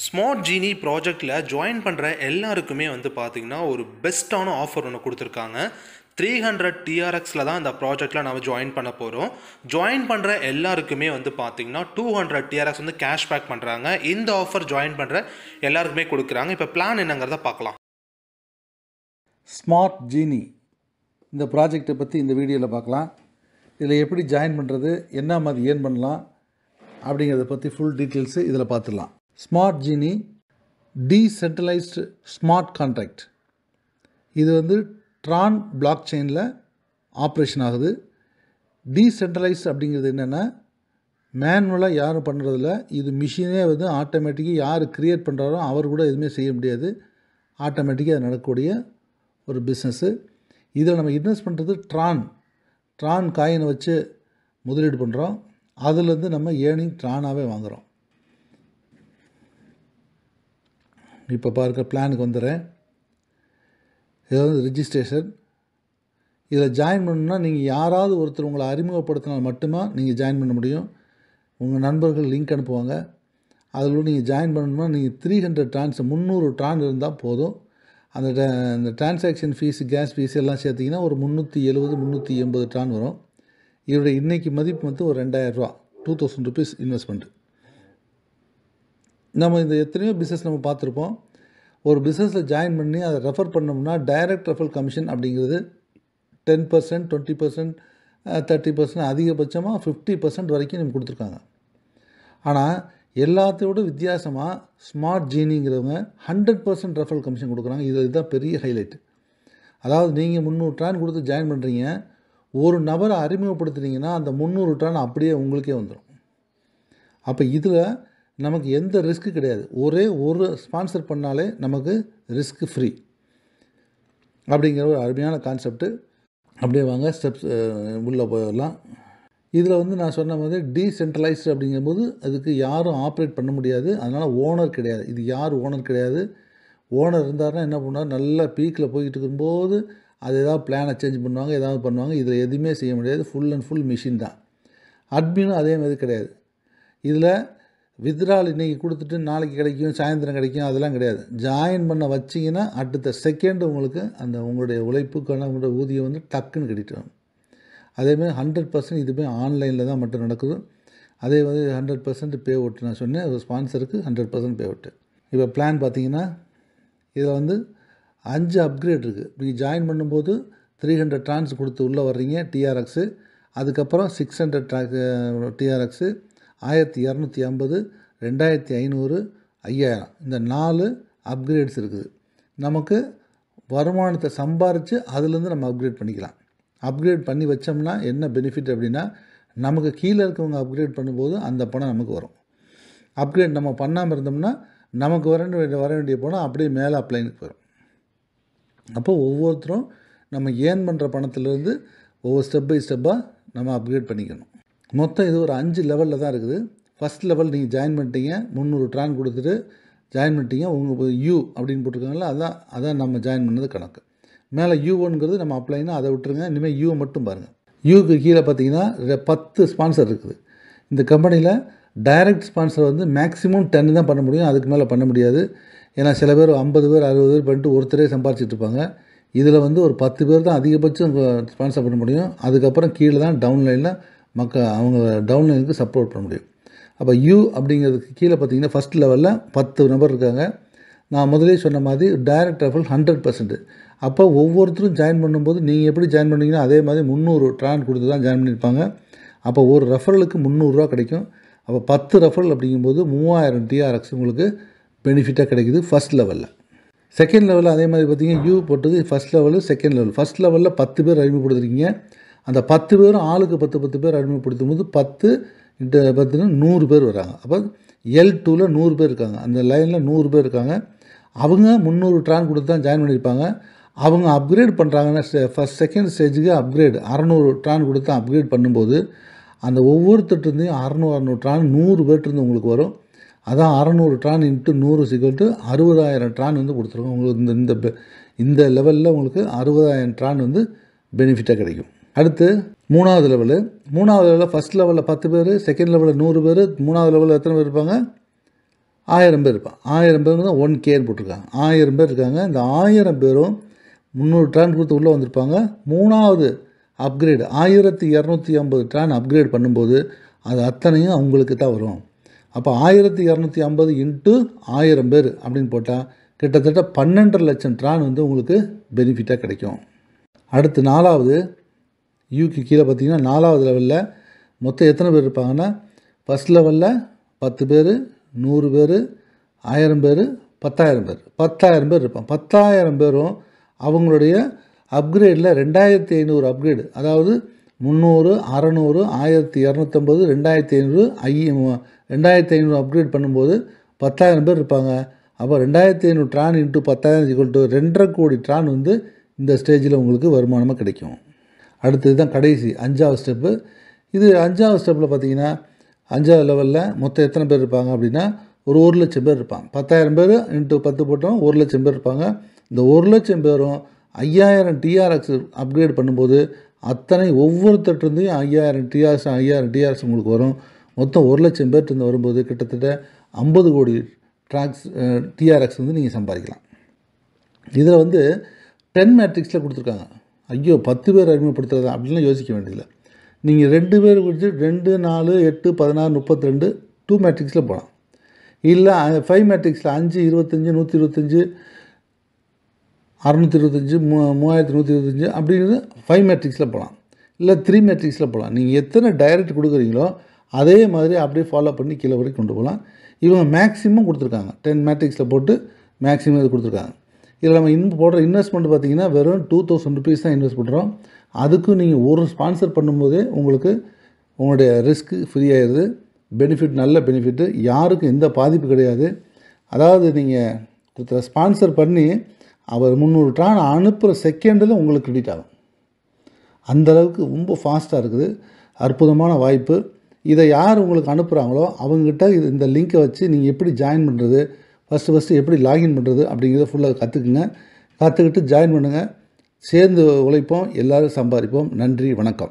smart ஜீனி ப்ராஜெக்டில் join பண்ணுற எல்லாருக்குமே வந்து பார்த்திங்கன்னா ஒரு பெஸ்ட்டான ஆஃபர் ஒன்று கொடுத்துருக்காங்க த்ரீ ஹண்ட்ரட் டிஆர்எக்ஸில் தான் இந்த ப்ராஜெக்டில் நம்ம ஜாயின் பண்ண போகிறோம் ஜாயின் பண்ணுற எல்லாருக்குமே வந்து பார்த்திங்கன்னா டூ ஹண்ட்ரட் டிஆர்எக்ஸ் வந்து கேஷ்பேக் பண்ணுறாங்க இந்த ஆஃபர் ஜாயின் பண்ணுற எல்லாருக்குமே கொடுக்குறாங்க இப்போ பிளான் என்னங்கிறத பார்க்கலாம் ஸ்மார்ட் ஜீனி இந்த ப்ராஜெக்டை பற்றி இந்த வீடியோவில் பார்க்கலாம் இதில் எப்படி ஜாயின் பண்ணுறது என்ன மாதிரி ஏர்ன் பண்ணலாம் அப்படிங்கிறத பற்றி ஃபுல் டீட்டெயில்ஸு இதில் பார்த்துடலாம் ஸ்மார்ட் ஜீனி டீசென்ட்ரலைஸ்டு ஸ்மார்ட் கான்ட்ராக்ட் இது வந்து ட்ரான் பிளாக் செயினில் ஆப்ரேஷன் ஆகுது டீசென்ட்ரலைஸ்ட் அப்படிங்கிறது என்னென்னா மேனுவலாக யாரும் பண்ணுறதில்ல இது மிஷினே வந்து ஆட்டோமேட்டிக்காக யார் க்ரியேட் பண்ணுறாரோ அவர் கூட எதுவுமே செய்ய முடியாது ஆட்டோமேட்டிக்காக அது நடக்கக்கூடிய ஒரு பிஸ்னஸ்ஸு இதில் நம்ம இன்வெஸ்ட் பண்ணுறது ட்ரான் ட்ரான் காயினை வச்சு முதலீடு பண்ணுறோம் அதுலேருந்து நம்ம ஏர்னிங் ட்ரானாகவே வாங்குகிறோம் இப்போ பார்க்க பிளானுக்கு வந்துடுறேன் இது வந்து ரிஜிஸ்ட்ரேஷன் இதில் ஜாயின் பண்ணணுன்னா நீங்கள் யாராவது ஒருத்தர் உங்களை அறிமுகப்படுத்தினால் மட்டுமா நீங்கள் ஜாயின் பண்ண முடியும் உங்கள் நண்பர்கள் லிங்க் அனுப்புவாங்க அதில் நீங்கள் ஜாயின் பண்ணணும்னா நீங்கள் த்ரீ ஹண்ட்ரட் ட்ரான்ஸ் முந்நூறு ட்ரான் இருந்தால் போதும் அந்த ட- அந்த டிரான்சாக்ஷன் ஃபீஸ் கேஸ் ஃபீஸ் எல்லாம் சேர்த்திங்கன்னா ஒரு முந்நூற்றி எழுபது முந்நூற்றி எண்பது ட்ரான் வரும் இதோடைய இன்றைக்கி மதிப்பு வந்து ஒரு ரெண்டாயிரரூவா டூ தௌசண்ட் ருபீஸ் இன்வெஸ்ட்மெண்ட் நம்ம இந்த எத்தனையோ பிஸ்னஸ் நம்ம பார்த்துருப்போம் ஒரு பிஸ்னஸில் ஜாயின் பண்ணி அதை ரெஃபர் பண்ணோம்னா டைரக்ட் ரெஃபர் கமிஷன் அப்படிங்கிறது ten percent twenty percent thirty percent அதிகபட்சமாக ஃபிஃப்டி பர்சன்ட் வரைக்கும் நம்ம கொடுத்துருக்காங்க ஆனால் எல்லாத்தையோட வித்தியாசமாக ஸ்மார்ட் ஜீனிங்கிறவங்க ஹண்ட்ரட் பர்சன்ட் ரெஃபரல் கமிஷன் கொடுக்குறாங்க இது இதுதான் பெரிய ஹைலைட் அதாவது நீங்கள் முந்நூறு ட்ரான் கொடுத்து ஜாயின் பண்ணுறீங்க ஒரு நபரை அறிமுகப்படுத்துனீங்கன்னா அந்த முந்நூறு ட்ரான் அப்படியே உங்களுக்கே வந்துடும் அப்போ இதில் நமக்கு எந்த ரிஸ்க்கு கிடையாது ஒரே ஒரு ஸ்பான்சர் பண்ணாலே நமக்கு ரிஸ்க் ஃப்ரீ அப்படிங்கிற ஒரு அருமையான கான்செப்ட்டு அப்படியே வாங்க ஸ்டெப்ஸ் உள்ளே போயிடலாம் இதில் வந்து நான் சொன்ன மாதிரி டீசென்ட்ரலைஸ்டு அப்படிங்கும்போது அதுக்கு யாரும் ஆப்ரேட் பண்ண முடியாது அதனால் ஓனர் கிடையாது இது யார் ஓனர் கிடையாது ஓனர் இருந்தாருன்னா என்ன பண்ணுவார் நல்ல பீக்கில் போய்கிட்டு இருக்கும்போது அது ஏதாவது பிளானை சேஞ்ச் பண்ணுவாங்க ஏதாவது பண்ணுவாங்க இதில் எதுவுமே செய்ய முடியாது ஃபுல் அண்ட் ஃபுல் மிஷின் தான் அட்மினும் அதே மாதிரி கிடையாது இதில் வித்ரால் இன்றைக்கி கொடுத்துட்டு நாளைக்கு கிடைக்கும் சாயந்தரம் கிடைக்கும் அதெல்லாம் கிடையாது ஜாயின் பண்ண வச்சிங்கன்னா அடுத்த செகண்ட் உங்களுக்கு அந்த உங்களுடைய உழைப்புக்கான உங்களுடைய ஊதியம் வந்து டக்குன்னு கிடைக்கும் அதேமாதிரி ஹண்ட்ரட் பர்சன்ட் இதுவுமே ஆன்லைனில் தான் மட்டும் நடக்குது அதே மாதிரி ஹண்ட்ரட் பர்சன்ட் பே அவுட் நான் சொன்னேன் ஒரு ஸ்பான்சருக்கு ஹண்ட்ரட் பர்சன்ட் பே அவுட்டு இப்போ பிளான் பார்த்தீங்கன்னா இதில் வந்து அஞ்சு அப்கிரேட் இருக்குது நீங்கள் ஜாயின் பண்ணும்போது த்ரீ ஹண்ட்ரட் ட்ரான்ஸ் கொடுத்து உள்ளே வர்றீங்க டிஆர்எக்ஸு அதுக்கப்புறம் சிக்ஸ் ஹண்ட்ரட் ட்ராக் டிஆர்எக்ஸு ஆயிரத்தி இரநூத்தி ஐம்பது ரெண்டாயிரத்தி ஐநூறு ஐயாயிரம் இந்த நாலு அப்கிரேட்ஸ் இருக்குது நமக்கு வருமானத்தை சம்பாரித்து அதுலேருந்து நம்ம அப்கிரேட் பண்ணிக்கலாம் அப்கிரேட் பண்ணி வச்சோம்னா என்ன பெனிஃபிட் அப்படின்னா நமக்கு கீழே இருக்கவங்க அப்கிரேட் பண்ணும்போது அந்த பணம் நமக்கு வரும் அப்கிரேட் நம்ம பண்ணாமல் இருந்தோம்னா நமக்கு வர வேண்டிய வர வேண்டிய பணம் அப்படியே மேலே அப்ளைனுக்கு போயிடும் அப்போ ஒவ்வொருத்தரும் நம்ம ஏர்ன் பண்ணுற பணத்துலேருந்து ஒவ்வொரு ஸ்டெப் பை ஸ்டெப்பாக நம்ம அப்கிரேட் பண்ணிக்கணும் மொத்தம் இது ஒரு அஞ்சு லெவலில் தான் இருக்குது ஃபஸ்ட் லெவல் நீங்கள் ஜாயின் பண்ணிட்டீங்க முந்நூறு ட்ரான் கொடுத்துட்டு ஜாயின் பண்ணிட்டீங்க உங்கள் யூ அப்படின்னு போட்டிருக்காங்களா அதான் அதான் நம்ம ஜாயின் பண்ணது கணக்கு மேலே யூ ஒன்ங்கிறது நம்ம அப்ளைனா அதை விட்டுருங்க இனிமேல் யூ மட்டும் பாருங்கள் யூக்கு கீழே பார்த்தீங்கன்னா ரெ- பத்து ஸ்பான்சர் இருக்குது இந்த கம்பெனியில் டைரக்ட் ஸ்பான்சர் வந்து மேக்ஸிமம் டென் தான் பண்ண முடியும் அதுக்கு மேலே பண்ண முடியாது ஏன்னா சில பேர் ஐம்பது பேர் அறுபது பேர் பண்ணிட்டு ஒருத்தரே சம்பாரிச்சிட்டு இருப்பாங்க இதில் வந்து ஒரு பத்து பேர் தான் அதிகபட்சம் ஸ்பான்சர் பண்ண முடியும் அதுக்கப்புறம் கீழே தான் டவுன்லைனில் மக்கள் அவங்க டவுன்லைனுக்கு சப்போர்ட் பண்ண முடியும் அப்போ யூ அப்படிங்கிறதுக்கு கீழே பார்த்தீங்கன்னா ஃபஸ்ட் லெவலில் பத்து நபர் இருக்காங்க நான் முதலே சொன்ன மாதிரி டைரக்ட் ரெஃபரல் ஹண்ட்ரட் பர்சன்ட் அப்போ ஒவ்வொருத்தரும் ஜாயின் பண்ணும்போது நீங்கள் எப்படி ஜாயின் பண்ணீங்கன்னா அதே மாதிரி முந்நூறு ட்ரான் கொடுத்து தான் ஜாயின் பண்ணியிருப்பாங்க அப்போ ஒரு ரெஃபரலுக்கு முந்நூறுரூவா கிடைக்கும் அப்போ பத்து ரெஃபரல் அப்படிங்கும்போது மூவாயிரம் டிஆர்எக்ஸ் உங்களுக்கு பெனிஃபிட்டாக கிடைக்குது ஃபஸ்ட் லெவலில் செகண்ட் லெவலில் அதே மாதிரி பார்த்தீங்கன்னா யூ போட்டது first level second level first லெவலில் பத்து பேர் அறிமுகப்படுத்துறீங்க அந்த பத்து பேரும் ஆளுக்கு பத்து பத்து பேர் அறிமுகப்படுத்தும் போது பத்து இன்ட்டு பத்துன்னு நூறு பேர் வராங்க அப்போ எல் டூவில் நூறு பேர் இருக்காங்க அந்த லைனில் நூறு பேர் இருக்காங்க அவங்க முந்நூறு ட்ரான் கொடுத்து தான் ஜாயின் பண்ணியிருப்பாங்க அவங்க அப்கிரேட் பண்ணுறாங்கன்னா ஃபஸ்ட் செகண்ட் ஸ்டேஜுக்கு அப்கிரேட் அறநூறு ட்ரான் கொடுத்து அப்கிரேட் பண்ணும்போது அந்த ஒவ்வொருத்தர்கிட்டையும் அறநூறு அறநூறு ட்ரான் நூறு பேர்ட்டிருந்து உங்களுக்கு வரும் அதான் அறநூறு ட்ரான் இன்ட்டு நூறு சிக்கல்ட்டு அறுபதாயிரம் ட்ரான் வந்து கொடுத்துருக்கோம் உங்களுக்கு இந்த இந்த பெ- இந்த லெவலில் உங்களுக்கு அறுபதாயிரம் ட்ரான் வந்து பெனிஃபிட்டாக கிடைக்கும் அடுத்து மூணாவது லெவலு மூணாவது லெவலில் ஃபஸ்ட் லெவலில் பத்து பேர் செகண்ட் லெவலில் நூறு பேர் மூணாவது லெவலில் எத்தனை பேர் இருப்பாங்க ஆயிரம் பேர் இருப்பான் ஆயிரம் பேர் தான் ஒன் கேன்னு போட்டிருக்காங்க ஆயிரம் பேர் இருக்காங்க இந்த ஆயிரம் பேரும் முந்நூறு ட்ரான் கொடுத்து உள்ளே வந்திருப்பாங்க மூணாவது அப்கிரேடு ஆயிரத்தி இரநூத்தி ஐம்பது ட்ரான் அப்கிரேட் பண்ணும்போது அது அத்தனையும் அவங்களுக்கு தான் வரும் அப்போ ஆயிரத்தி இரநூத்தி ஐம்பது இன்ட்டு ஆயிரம் பேர் அப்படின்னு போட்டால் கிட்டத்தட்ட பன்னெண்டரை லட்சம் ட்ரான் வந்து உங்களுக்கு பெனிஃபிட்டாக கிடைக்கும் அடுத்து நாலாவது யூக்கு கீழே பார்த்தீங்கன்னா நாலாவது லெவலில் மொத்தம் எத்தனை பேர் இருப்பாங்கன்னா ஃபஸ்ட் லெவலில் பத்து பேர் நூறு பேர் ஆயிரம் பேர் பத்தாயிரம் பேர் பத்தாயிரம் பேர் இருப்பான் பத்தாயிரம் பேரும் அவங்களுடைய அப்கிரேடில் ரெண்டாயிரத்தி ஐநூறு அப்கிரேடு அதாவது முந்நூறு அறநூறு ஆயிரத்தி இரநூத்தம்பது ரெண்டாயிரத்தி ஐநூறு ஐ ரெண்டாயிரத்தி ஐநூறு அப்கிரேட் பண்ணும்போது பத்தாயிரம் பேர் இருப்பாங்க அப்போ ரெண்டாயிரத்தி ஐநூறு ட்ரான் இன்ட்டு பத்தாயிரம் ஈக்குவல் டு ரெண்டரை கோடி ட்ரான் வந்து இந்த ஸ்டேஜில் உங்களுக்கு வருமானமாக கிடைக்கும் அடுத்தது தான் கடைசி அஞ்சாவது ஸ்டெப்பு இது அஞ்சாவது ஸ்டெப்பில் பார்த்தீங்கன்னா அஞ்சாவது லெவலில் மொத்தம் எத்தனை பேர் இருப்பாங்க அப்படின்னா ஒரு ஒரு லட்சம் பேர் இருப்பாங்க பத்தாயிரம் பேர் இன்ட்டு பத்து போட்டோம் ஒரு லட்சம் பேர் இருப்பாங்க இந்த ஒரு லட்சம் பேரும் ஐயாயிரம் டிஆர்எக்ஸ் அப்கிரேட் பண்ணும்போது அத்தனை ஒவ்வொருத்தர்கிட்டருந்தையும் ஐயாயிரம் டிஆர்எஸ் ஐயாயிரம் டிஆர்எஸ் உங்களுக்கு வரும் மொத்தம் ஒரு லட்சம் பேர்கிட்ட வரும்போது கிட்டத்தட்ட ஐம்பது கோடி ட்ராக்ஸ் டிஆர்எக்ஸ் வந்து நீங்கள் சம்பாதிக்கலாம் இதில் வந்து டென் மேட்ரிக்ஸில் கொடுத்துருக்காங்க ஐயோ பத்து பேர் அறிமுகப்படுத்துறது அப்படின்லாம் யோசிக்க வேண்டியதில்லை நீங்கள் ரெண்டு பேர் குறித்து ரெண்டு நாலு எட்டு பதினாறு முப்பத்தி ரெண்டு டூ மேட்ரிக்ஸில் போகலாம் இல்லை ஃபைவ் மேட்ரிக்ஸில் அஞ்சு இருபத்தஞ்சி நூற்றி இருபத்தஞ்சி அறநூற்றி இருபத்தஞ்சி மூ மூவாயிரத்தி நூற்றி இருபத்தஞ்சி அப்படின்னு ஃபைவ் மேட்ரிக்ஸில் போகலாம் இல்லை த்ரீ மேட்ரிக்ஸில் போகலாம் நீங்கள் எத்தனை டைரக்ட் கொடுக்குறீங்களோ அதே மாதிரி அப்படியே ஃபாலோ பண்ணி கீழே வரைக்கும் கொண்டு போகலாம் இவங்க மேக்ஸிமம் கொடுத்துருக்காங்க டென் மேட்ரிக்ஸில் போட்டு மேக்ஸிமம் இது கொடுத்துருக்காங்க இதில் நம்ம இன்னும் போடுற இன்வெஸ்ட்மெண்ட் பார்த்தீங்கன்னா வெறும் டூ தௌசண்ட் ருபீஸ் தான் இன்வெஸ்ட் பண்ணுறோம் அதுக்கும் நீங்கள் ஒரு ஸ்பான்சர் பண்ணும்போதே உங்களுக்கு உங்களுடைய ரிஸ்க்கு ஃப்ரீ ஆயிடுது பெனிஃபிட் நல்ல பெனிஃபிட்டு யாருக்கும் எந்த பாதிப்பு கிடையாது அதாவது நீங்கள் கொடுத்த ஸ்பான்சர் பண்ணி அவர் முந்நூறு ட்ரான் அனுப்புகிற செகண்டில் உங்களுக்கு கிரெடிட் ஆகும் அந்த அளவுக்கு ரொம்ப ஃபாஸ்ட்டாக இருக்குது அற்புதமான வாய்ப்பு இதை யார் உங்களுக்கு அனுப்புகிறாங்களோ அவங்ககிட்ட இது இந்த லிங்க்கை வச்சு நீங்கள் எப்படி ஜாயின் பண்ணுறது ஃபஸ்ட்டு ஃபஸ்ட்டு எப்படி லாகின் பண்ணுறது அப்படிங்கிறத ஃபுல்லாக கற்றுக்குங்க கற்றுக்கிட்டு ஜாயின் பண்ணுங்கள் சேர்ந்து உழைப்போம் எல்லோரும் சம்பாதிப்போம் நன்றி வணக்கம்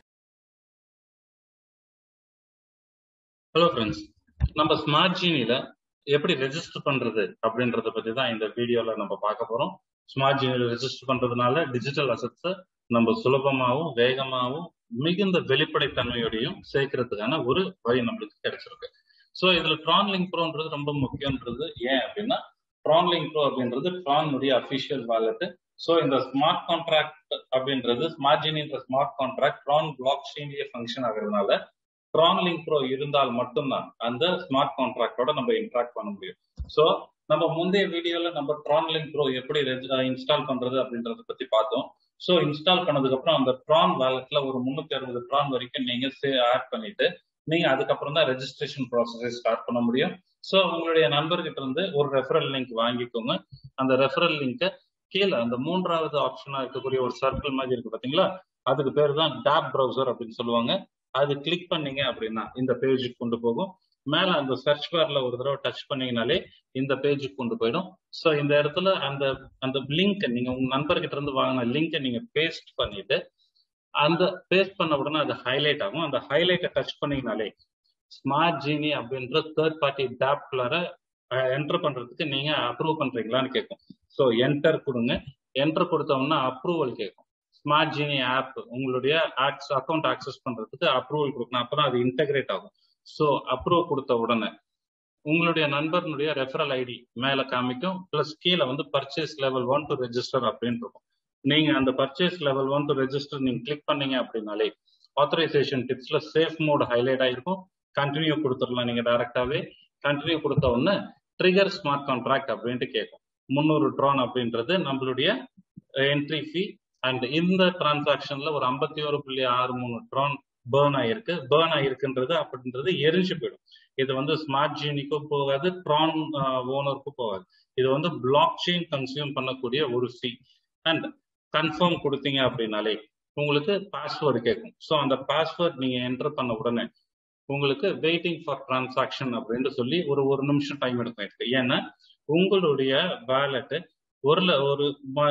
ஹலோ ஃப்ரெண்ட்ஸ் நம்ம ஸ்மார்ட் ஜீனில எப்படி ரெஜிஸ்டர் பண்றது அப்படின்றத பத்தி தான் இந்த வீடியோல நம்ம பார்க்க போறோம் ஸ்மார்ட் ஜீனில ரெஜிஸ்டர் பண்றதுனால டிஜிட்டல் அசட்ஸை நம்ம சுலபமாகவும் வேகமாகவும் மிகுந்த வெளிப்படைத்தன்மையோடையும் சேர்க்கறதுக்கான ஒரு வழி நம்மளுக்கு கிடைச்சிருக்கு ஸோ இதுல ட்ரான் லிங்க் ப்ரோன்றது ரொம்ப முக்கியன்றது ஏன் அப்படின்னா ட்ரான் லிங்க் ப்ரோ அப்படின்றது ட்ரானுடைய அபிஷியல் வாலெட் ஸோ இந்த ஸ்மார்ட் கான்ட்ராக்ட் அப்படின்றது ஸ்மார்ட் ஜீனின்ற ஸ்மார்ட் கான்ட்ராக்ட் ட்ரான் பிளாக் செயின்லயே ஃபங்க்ஷன் ஆகுறதுனால ட்ரான் லிங்க் ப்ரோ இருந்தால் மட்டும்தான் அந்த ஸ்மார்ட் கான்ட்ராக்டோட நம்ம இன்ட்ராக்ட் பண்ண முடியும் ஸோ நம்ம முந்தைய வீடியோல நம்ம ட்ரான் லிங்க் ப்ரோ எப்படி இன்ஸ்டால் பண்றது அப்படின்றத பத்தி பார்த்தோம் ஸோ இன்ஸ்டால் பண்ணதுக்கு அப்புறம் அந்த ட்ரான் வேலட்ல ஒரு முன்னூத்தி அறுபது ட்ரான் வரைக்கும் நீங்க ஆட் பண்ணிட்டு நீங்க அதுக்கப்புறம் தான் ரெஜிஸ்ட்ரேஷன் ப்ராசஸை ஸ்டார்ட் பண்ண முடியும் ஸோ உங்களுடைய நண்பர்கிட்ட இருந்து ஒரு ரெஃபரல் லிங்க் வாங்கிக்கோங்க அந்த ரெஃபரல் லிங்கை கீழே அந்த மூன்றாவது ஆப்ஷனா இருக்கக்கூடிய ஒரு சர்க்கிள் மாதிரி இருக்கு பாத்தீங்களா அதுக்கு பேர் தான் டேப் ப்ரௌசர் அப்படின்னு சொல்லுவாங்க அது கிளிக் பண்ணீங்க அப்படின்னா இந்த பேஜுக்கு கொண்டு போகும் மேல அந்த சர்ச் பார்ல ஒரு தடவை டச் பண்ணீங்கனாலே இந்த பேஜுக்கு கொண்டு போயிடும் ஸோ இந்த இடத்துல அந்த அந்த லிங்க் நீங்க உங்க நண்பர்கிட்ட இருந்து வாங்கின லிங்கை நீங்க பேஸ்ட் பண்ணிட்டு அந்த பேஸ்ட் பண்ண உடனே அது ஹைலைட் ஆகும் அந்த ஹைலைட்டை டச் பண்ணீங்கனாலே ஸ்மார்ட் ஜீனி அப்படின்ற தேர்ட் பார்ட்டி டேப்குள்ளார என்டர் பண்றதுக்கு நீங்க அப்ரூவ் பண்றீங்களான்னு கேட்கும் ஸோ என்டர் கொடுங்க என்டர் கொடுத்தோம்னா அப்ரூவல் கேட்கும் ஸ்மார்ட் ஜீனி ஆப் உங்களுடைய ஆக்ஸ் அக்கௌண்ட் ஆக்சஸ் பண்றதுக்கு அப்ரூவல் கொடுக்கணும் அப்பதான் அது இன்டகிரேட் ஆகும் ஸோ அப்ரூவ் கொடுத்த உடனே உங்களுடைய நண்பர்களுடைய ரெஃபரல் ஐடி மேல காமிக்கும் பிளஸ் கீழே வந்து purchase level one to register அப்படின்னு இருக்கும் நீங்க அந்த purchase level one to register நீங்க கிளிக் பண்ணீங்க அப்படின்னாலே ஆத்தரைசேஷன் டிப்ஸ்ல சேஃப் மோட் ஹைலைட் ஆயிருக்கும் கண்டினியூ கொடுத்துடலாம் நீங்க டைரக்டாவே கண்டினியூ கொடுத்த உடனே ட்ரிகர் ஸ்மார்ட் கான்ட்ராக்ட் அப்படின்ட்டு கேட்கும் முந்நூறு ட்ரான் அப்படின்றது நம்மளுடைய என்ட்ரி ஃபீ அண்ட் இந்த டிரான்சாக்ஷன்ல ஒரு ஐம்பத்தி ஒரு புள்ளி ஆறு மூணு ட்ரான் பேர்ன் ஆயிருக்கு பேர்ன் ஆயிருக்குன்றது அப்படின்றது எரிஞ்சு போயிடும் இது வந்து ஸ்மார்ட் ஜீனிக்கும் போகாது ட்ரான் ஓனருக்கும் போகாது இது வந்து பிளாக் செயின் கன்சியூம் பண்ணக்கூடிய ஒரு ஃபீ அண்ட் கன்ஃபார்ம் கொடுத்தீங்க அப்படின்னாலே உங்களுக்கு பாஸ்வேர்டு கேட்கும் ஸோ அந்த பாஸ்வேர்ட் நீங்க என்டர் பண்ண உடனே உங்களுக்கு வெயிட்டிங் ஃபார் டிரான்சாக்ஷன் அப்படின்னு சொல்லி ஒரு ஒரு நிமிஷம் டைம் எடுக்கும் இருக்கு ஏன்னா உங்களுடைய வேலெட்டு ஒரு ஒரு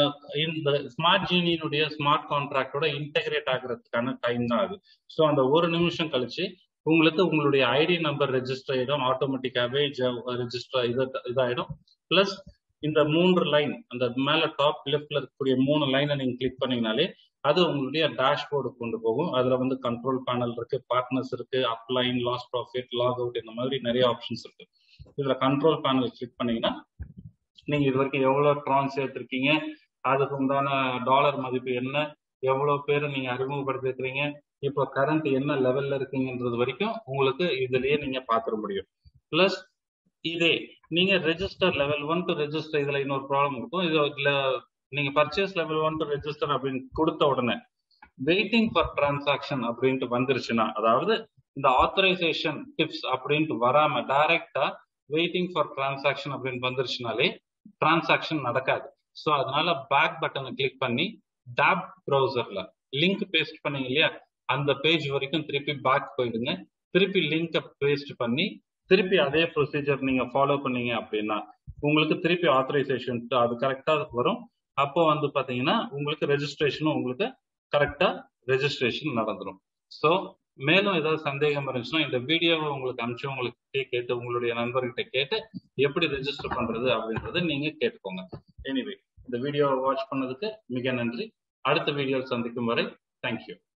இந்த ஸ்மார்ட் ஜீனியினுடைய ஸ்மார்ட் கான்ட்ராக்டோட இன்டெகிரேட் ஆகுறதுக்கான டைம் தான் அது ஸோ அந்த ஒரு நிமிஷம் கழிச்சு உங்களுக்கு உங்களுடைய ஐடி நம்பர் ரெஜிஸ்டர் ஆயிடும் ஆட்டோமேட்டிக்காவே ரெஜிஸ்டர் இது இதாயிடும் பிளஸ் இந்த மூன்று லைன் அந்த மேல டாப் லெஃப்ட்ல இருக்கக்கூடிய மூணு லைனை நீங்க கிளிக் பண்ணீங்கனாலே அது உங்களுடைய டேஷ்போர்டு கொண்டு போகும் அதுல வந்து கண்ட்ரோல் பேனல் இருக்கு பார்ட்னர்ஸ் இருக்கு upline loss profit log out இந்த மாதிரி நிறைய ஆப்ஷன்ஸ் இருக்கு இதுல கண்ட்ரோல் பேனல் கிளிக் பண்ணீங்கன்னா நீங்க இது வரைக்கும் எவ்வளவு ட்ரான் சேர்த்திருக்கீங்க அதுக்கு உண்டான டாலர் மதிப்பு என்ன எவ்வளவு பேரை நீங்க அறிமுகப்படுத்திருக்கிறீங்க இப்போ கரண்ட் என்ன லெவல்ல இருக்கீங்கன்றது வரைக்கும் உங்களுக்கு இதுலயே நீங்க பாத்துட முடியும் பிளஸ் இதே நீங்க register level one to register இதுல இன்னொரு ப்ராப்ளம் இருக்கும் இதுல நீங்க purchase level one to register அப்படின்னு கொடுத்த உடனே வெயிட்டிங் ஃபார் டிரான்சாக்ஷன் அப்படின்ட்டு வந்துருச்சுன்னா அதாவது இந்த ஆத்தரைசேஷன் டிப்ஸ் அப்படின்ட்டு வராம டைரக்டா வெயிட்டிங் ஃபார் டிரான்சாக்ஷன் அப்படின்னு வந்துருச்சுனாலே டிரான்சாக்ஷன் நடக்காது ஸோ அதனால பேக் பட்டனை கிளிக் பண்ணி டேப் ப்ரௌசர்ல லிங்க் பேஸ்ட் பண்ணீங்க இல்லையா அந்த பேஜ் வரைக்கும் திருப்பி பேக் போயிடுங்க திருப்பி லிங்கை பேஸ்ட் பண்ணி திருப்பி அதே ப்ரொசீஜர் நீங்க ஃபாலோ பண்ணீங்க அப்படின்னா உங்களுக்கு திருப்பி ஆத்தரைசேஷன் அது கரெக்டா வரும் அப்போ வந்து பாத்தீங்கன்னா உங்களுக்கு ரெஜிஸ்ட்ரேஷனும் உங்களுக்கு கரெக்டா ரெஜிஸ்ட்ரேஷன் நடந்துடும் ஸோ மேலும் ஏதாவது சந்தேகம் இருந்துச்சுன்னா இந்த வீடியோவை உங்களுக்கு அனுப்பிச்சு உங்களுக்கு கேட்டு உங்களுடைய நண்பர்கிட்ட கேட்டு எப்படி ரெஜிஸ்டர் பண்றது அப்படின்றத நீங்க கேட்டுக்கோங்க எனிவே இந்த வீடியோவை வாட்ச் பண்ணதுக்கு மிக நன்றி அடுத்த வீடியோவில் சந்திக்கும் வரை தேங்க்யூ